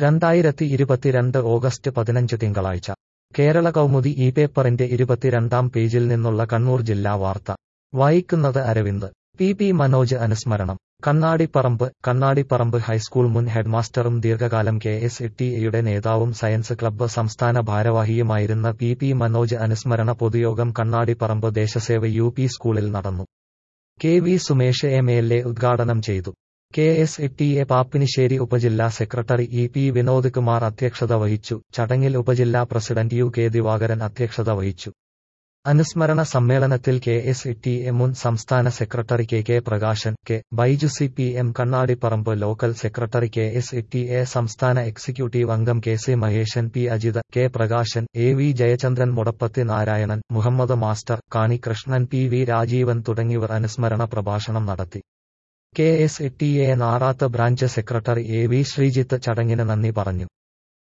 രണ്ടായിരത്തി ഇരുപത്തിരണ്ട് ഓഗസ്റ്റ് പതിനഞ്ച് തിങ്കളാഴ്ച കേരള കൗമുദി ഈ പേപ്പറിന്റെ ഇരുപത്തിരണ്ടാം പേജിൽ നിന്നുള്ള കണ്ണൂർ ജില്ലാ വാർത്ത വായിക്കുന്നത് അരവിന്ദ് പി പി മനോജ് അനുസ്മരണം കണ്ണാടിപ്പറമ്പ് കണ്ണാടിപ്പറമ്പ് ഹൈസ്കൂൾ മുൻ ഹെഡ്മാസ്റ്ററും ദീർഘകാലം കെ എസ് ടി എയുടെ നേതാവും സയൻസ് ക്ലബ്ബ് സംസ്ഥാന ഭാരവാഹിയുമായിരുന്ന പി പി മനോജ് അനുസ്മരണ പൊതുയോഗം കണ്ണാടിപ്പറമ്പ് ദേശസേവ യു പി സ്കൂളിൽ നടന്നു K V Sumesh M L A ഉദ്ഘാടനം ചെയ്തു K S T A Pappinissery ഉപജില്ലാ secretary E P Vinod Kumar അധ്യക്ഷത വഹിച്ചു ചടങ്ങിൽ ഉപജില്ലാ പ്രസിഡന്റ് യു കെ ദിവാകരൻ അധ്യക്ഷത വഹിച്ചു അനുസ്മരണ സമ്മേളനത്തിൽ കെ എസ് ടി എ മുൻ സംസ്ഥാന secretary K K Prakashan K Baiju C P M Kannadiparamba local secretary K S T A സംസ്ഥാന എക്സിക്യൂട്ടീവ് അംഗം K C Maheshan P Ajith K Prakashan A V Jayachandran Mudappathi Narayanan Muhammad master Kani Krishnan P V Rajeevan തുടങ്ങിയവർ അനുസ്മരണ പ്രഭാഷണം നടത്തി K S T A Narath branch secretary A V Sreejith ചടങ്ങിന് നന്ദി പറഞ്ഞു